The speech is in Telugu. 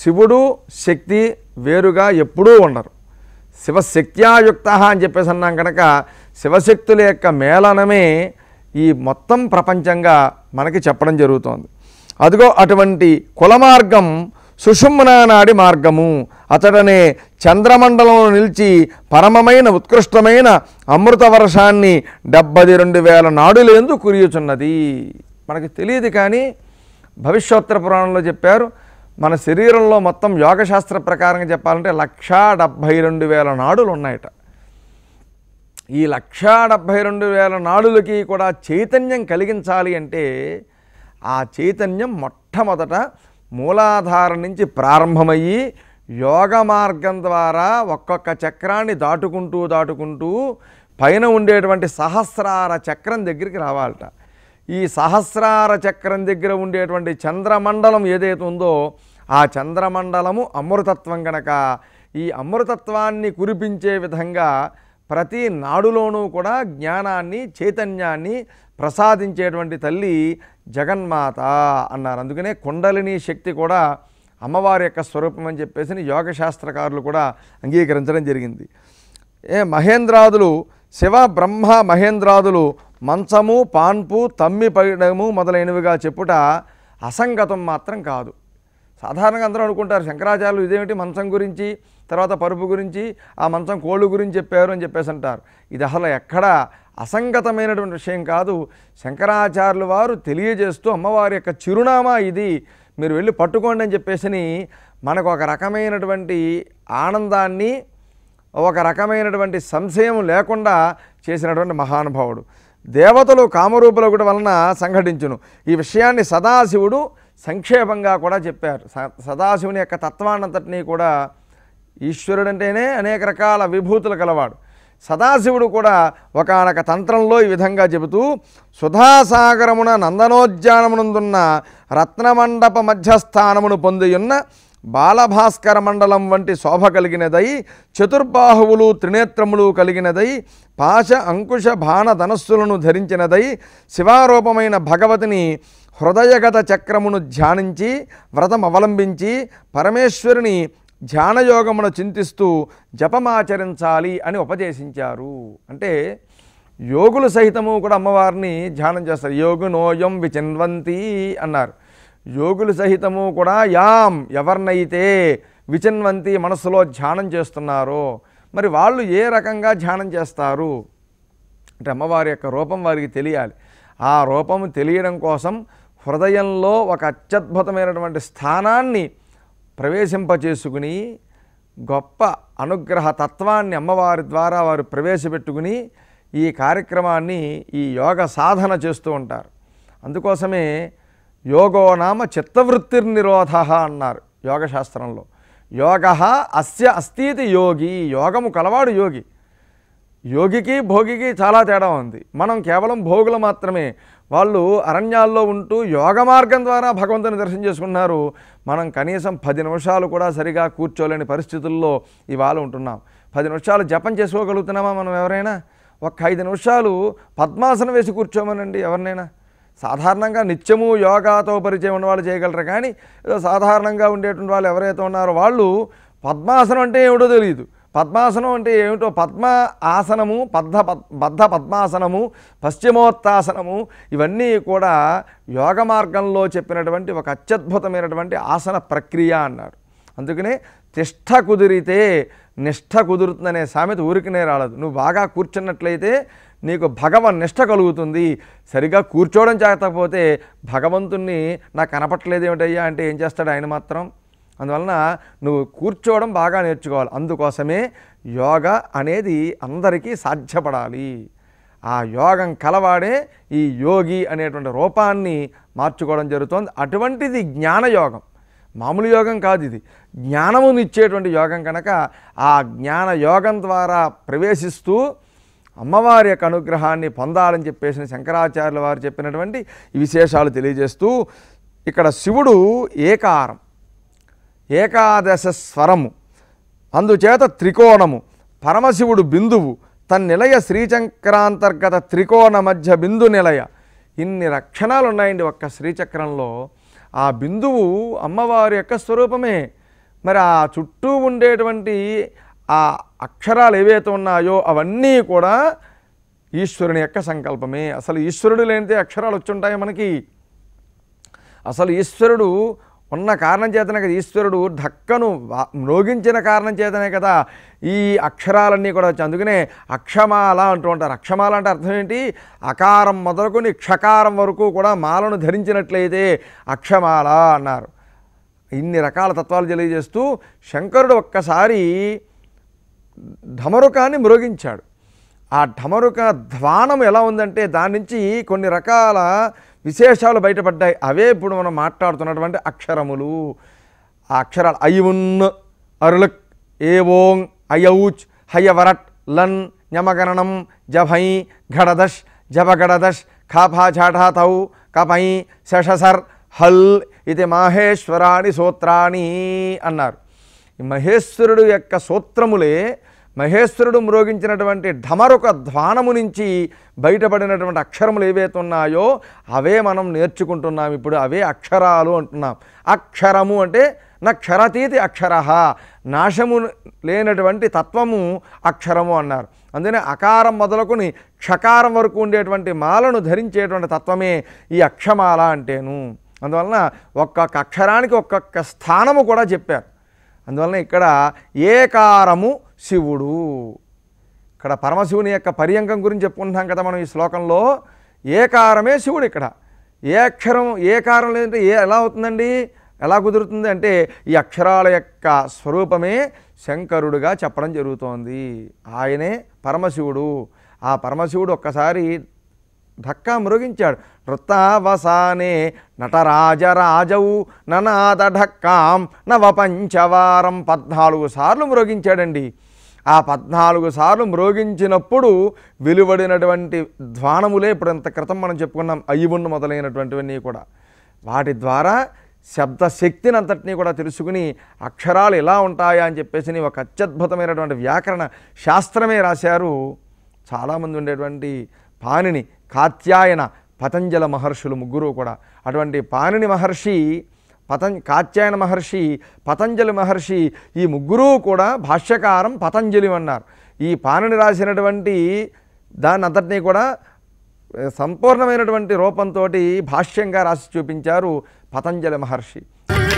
శివుడు శక్తి వేరుగా ఎప్పుడూ ఉండరు శివశక్త్యాయుక్త అని చెప్పేసి అన్నాం కనుక శివశక్తుల యొక్క మేళనమే ఈ మొత్తం ప్రపంచంగా మనకి చెప్పడం జరుగుతోంది అదిగో అటువంటి కుల మార్గం సుషుమ్నా నాడి మార్గము అతడనే చంద్రమండలంలో నిలిచి పరమమైన ఉత్కృష్టమైన అమృత వర్షాన్ని డెబ్బై రెండు వేల నాడులేందు కురియుచున్నది మనకి తెలియదు కానీ భవిష్యోత్తర పురాణంలో చెప్పారు మన శరీరంలో మొత్తం యోగశాస్త్ర ప్రకారంగా చెప్పాలంటే లక్షా డెబ్భై రెండు వేల నాడులు ఉన్నాయట ఈ లక్షా డెబ్భై రెండు వేల నాడులకి కూడా చైతన్యం కలిగించాలి అంటే ఆ చైతన్యం మొట్టమొదట మూలాధారం నుంచి ప్రారంభమయ్యి యోగ మార్గం ద్వారా ఒక్కొక్క చక్రాన్ని దాటుకుంటూ దాటుకుంటూ పైన ఉండేటువంటి సహస్రార చక్రం దగ్గరికి రావాలట ఈ సహస్రార చక్రం దగ్గర ఉండేటువంటి చంద్రమండలం ఏదైతే ఉందో ఆ చంద్రమండలము అమృతత్వం గనక ఈ అమృతత్వాన్ని కురిపించే విధంగా ప్రతి నాడులోనూ కూడా జ్ఞానాన్ని చైతన్యాన్ని ప్రసాదించేటువంటి తల్లి జగన్మాత అన్నారు అందుకనే కుండలిని శక్తి కూడా అమ్మవారి యొక్క స్వరూపం అని చెప్పేసి యోగ శాస్త్రకారులు కూడా అంగీకరించడం జరిగింది ఏ మహేంద్రాదులు శివ బ్రహ్మ మహేంద్రాదులు మంచము పాన్పు తమ్మి పైడము మొదలైనవిగా చెప్పుట అసంగతం మాత్రం కాదు సాధారణంగా అందరూ అనుకుంటారు శంకరాచార్యులు ఇదేమిటి మంచం గురించి తర్వాత పరుపు గురించి ఆ మంచం కోళ్ళు గురించి చెప్పారు అని చెప్పేసి అంటారు ఇది అసలు ఎక్కడ అసంగతమైనటువంటి విషయం కాదు శంకరాచార్యుల వారు తెలియజేస్తూ అమ్మవారి యొక్క చిరునామా ఇది మీరు వెళ్ళి పట్టుకోండి అని చెప్పేసి మనకు ఒక రకమైనటువంటి ఆనందాన్ని ఒక రకమైనటువంటి సంశయం లేకుండా చేసినటువంటి మహానుభావుడు దేవతలు కామరూపులొకటి వలన సంఘటించును ఈ విషయాన్ని సదాశివుడు సంక్షేపంగా కూడా చెప్పారు స- సదాశివుని యొక్క తత్వాన్నంతటినీ కూడా ఈశ్వరుడు అంటేనే అనేక రకాల విభూతులు కలవాడు సదాశివుడు కూడా ఒకనొక తంత్రంలో ఈ విధంగా చెబుతూ సుధాసాగరమున నందనోద్యానమునందున్న రత్నమండప మధ్యస్థానమును పొందియున్న బాలభాస్కర మండలం వంటి శోభ కలిగినదై చతుర్బాహువులు త్రినేత్రములు కలిగినదై పాశ అంకుశ బాణ ధనస్సులను ధరించినదై శివారూపమైన భగవతిని హృదయగత చక్రమును ధ్యానించి వ్రతం అవలంబించి పరమేశ్వరుని ధ్యానయోగమును చింతిస్తూ జపమాచరించాలి అని ఉపదేశించారు అంటే యోగులు సహితము కూడా అమ్మవారిని ధ్యానం చేస్తారు యోగు నోయం విచిన్వంతి అన్నారు యోగులు సహితము కూడా యాం ఎవరినైతే విచిన్వంతి మనసులో ధ్యానం చేస్తున్నారో మరి వాళ్ళు ఏ రకంగా ధ్యానం చేస్తారు అంటే అమ్మవారి యొక్క రూపం వారికి తెలియాలి ఆ రూపము తెలియడం కోసం హృదయంలో ఒక అత్యద్భుతమైనటువంటి స్థానాన్ని ప్రవేశింపచేసుకుని గొప్ప అనుగ్రహ తత్వాన్ని అమ్మవారి ద్వారా వారు ప్రవేశపెట్టుకుని ఈ కార్యక్రమాన్ని ఈ యోగ సాధన చేస్తూ ఉంటారు అందుకోసమే యోగో నామ చిత్తవృత్తిర్నిరోధ అన్నారు యోగశాస్త్రంలో యోగ అస్య అస్థితి యోగి యోగము కలవాడు యోగి యోగికి భోగికి చాలా తేడా ఉంది మనం కేవలం భోగులు మాత్రమే వాళ్ళు అరణ్యాల్లో ఉంటూ యోగ మార్గం ద్వారా భగవంతుని దర్శనం చేసుకున్నారు మనం కనీసం పది నిమిషాలు కూడా సరిగా కూర్చోలేని పరిస్థితుల్లో ఇవాళ ఉంటున్నాం పది నిమిషాలు జపం చేసుకోగలుగుతున్నామా మనం ఎవరైనా ఒక ఐదు నిమిషాలు పద్మాసనం వేసి కూర్చోమనండి ఎవరినైనా సాధారణంగా నిత్యము యోగాతో పరిచయం ఉన్న వాళ్ళు చేయగలరు కానీ ఏదో సాధారణంగా ఉండేటువంటి వాళ్ళు ఎవరైతే ఉన్నారో వాళ్ళు పద్మాసనం అంటే ఏమిటో తెలియదు పద్మాసనం అంటే ఏమిటో పద్మ ఆసనము పద్మ పద్- బద్ధ పద్మాసనము పశ్చిమోత్తాసనము ఇవన్నీ కూడా యోగ మార్గంలో చెప్పినటువంటి ఒక అత్యద్భుతమైనటువంటి ఆసన ప్రక్రియ అన్నారు అందుకనే తిష్ట కుదిరితే నిష్ఠ కుదురుతుందనే సామెత ఊరికనే రాలదు నువ్వు బాగా కూర్చున్నట్లయితే నీకు భగవన్ నిష్ఠ కలుగుతుంది సరిగా కూర్చోవడం చేతకపోతే భగవంతుణ్ణి నాకు కనపట్లేదు ఏమిటయ్యా అంటే ఏం చేస్తాడు ఆయన మాత్రం అందువలన నువ్వు కూర్చోవడం బాగా నేర్చుకోవాలి అందుకోసమే యోగ అనేది అందరికీ సాధ్యపడాలి ఆ యోగం కలవాడే ఈ యోగి అనేటువంటి రూపాన్ని మార్చుకోవడం జరుగుతోంది అటువంటిది జ్ఞానయోగం మామూలు యోగం కాదు ఇది జ్ఞానమునిచ్చేటువంటి యోగం కనుక ఆ జ్ఞాన యోగం ద్వారా ప్రవేశిస్తూ అమ్మవారి యొక్క అనుగ్రహాన్ని పొందాలని చెప్పేసిన శంకరాచార్యుల వారు చెప్పినటువంటి ఈ విశేషాలు తెలియజేస్తూ ఇక్కడ శివుడు ఏకారం ఏకాదశ స్వరము అందుచేత త్రికోణము పరమశివుడు బిందువు తన్నిలయ శ్రీచక్రాంతర్గత త్రికోణ మధ్య బిందు నిలయ ఇన్ని లక్షణాలు ఉన్నాయండి ఒక్క శ్రీచక్రంలో ఆ బిందువు అమ్మవారి యొక్క స్వరూపమే మరి ఆ చుట్టూ ఉండేటువంటి ఆ అక్షరాలు ఏవైతే ఉన్నాయో అవన్నీ కూడా ఈశ్వరుని యొక్క సంకల్పమే అసలు ఈశ్వరుడు లేనిదే అక్షరాలు వచ్చుంటాయి మనకి అసలు ఈశ్వరుడు ఉన్న కారణం చేతనే కదా ఈశ్వరుడు ఢక్కను వా- మ్రోగించిన కారణం చేతనే కదా ఈ అక్షరాలన్నీ కూడా వచ్చాయి అందుకనే అక్షమాల అంటూ ఉంటారు అక్షమాల అంటే అర్థం ఏంటి అకారం మొదలుకొని క్షకారం వరకు కూడా మాలను ధరించినట్లయితే అక్షమాల అన్నారు ఇన్ని రకాల తత్వాలు తెలియజేస్తూ శంకరుడు ఒక్కసారి ఢమరుకాన్ని మ్రోగించాడు ఆ ఢమరుక ధ్వానం ఎలా ఉందంటే దాని నుంచి కొన్ని రకాల విశేషాలు బయటపడ్డాయి అవే ఇప్పుడు మనం మాట్లాడుతున్నటువంటి అక్షరములు ఆ అక్షరాలు ఐవున్ అరుళక్ ఏవోంగ్ అయౌచ్ హయవరట్ లన్ ఞమగణనం జభై ఘడదష్ జపగడదష్ ఖాఫా ఝాఠా తౌ కపై శషసర్ హల్ ఇది మాహేశ్వరాణి సూత్రాణి అన్నారు ఈ మహేశ్వరుడు యొక్క సూత్రములే మహేశ్వరుడు మ్రోగించినటువంటి ఢమరుక ధ్వానము నుంచి బయటపడినటువంటి అక్షరములు ఏవైతే ఉన్నాయో అవే మనం నేర్చుకుంటున్నాం ఇప్పుడు అవే అక్షరాలు అంటున్నాం అక్షరము అంటే నా క్షరతీతి అక్షర నాశము లేనటువంటి తత్వము అక్షరము అన్నారు అందుకనే అకారం మొదలుకొని క్షకారం వరకు ఉండేటువంటి మాలను ధరించేటువంటి తత్వమే ఈ అక్షమాల అంటేను అందువలన ఒక్కొక్క అక్షరానికి ఒక్కొక్క స్థానము కూడా చెప్పారు అందువలన ఇక్కడ ఏకారము శివుడు ఇక్కడ పరమశివుని యొక్క పర్యంకం గురించి చెప్పుకుంటున్నాం కదా మనం ఈ శ్లోకంలో ఏకారమే శివుడు ఇక్కడ ఏ అక్షరం ఏ కారం లేదంటే ఏ ఎలా అవుతుందండి ఎలా కుదురుతుంది అంటే ఈ అక్షరాల యొక్క స్వరూపమే శంకరుడుగా చెప్పడం జరుగుతోంది ఆయనే పరమశివుడు ఆ పరమశివుడు ఒక్కసారి ధక్కా మృగించాడు నృత్తావసానే నటరాజరాజౌ ననాద ఢక్కాం నవపంచవారం పద్నాలుగు సార్లు మ్రోగించాడండి ఆ పద్నాలుగు సార్లు మ్రోగించినప్పుడు వెలువడినటువంటి ధ్వానములే ఇప్పుడు ఇంత క్రితం మనం చెప్పుకున్నాం అయ్యువున్ను మొదలైనటువంటివన్నీ కూడా వాటి ద్వారా శబ్ద శక్తిని అంతటినీ కూడా తెలుసుకుని అక్షరాలు ఎలా ఉంటాయా అని చెప్పేసి ఒక అత్యద్భుతమైనటువంటి వ్యాకరణ శాస్త్రమే రాశారు చాలామంది ఉండేటువంటి పాణిని కాత్యాయన పతంజల మహర్షులు ముగ్గురు కూడా అటువంటి పాణిని మహర్షి పతం కాత్యాయన మహర్షి పతంజలి మహర్షి ఈ ముగ్గురు కూడా భాష్యకారం పతంజలి అన్నారు ఈ పాణిని రాసినటువంటి దాన్ని అంతటినీ కూడా ఏ, సంపూర్ణమైనటువంటి రూపంతో భాష్యంగా రాసి చూపించారు పతంజలి మహర్షి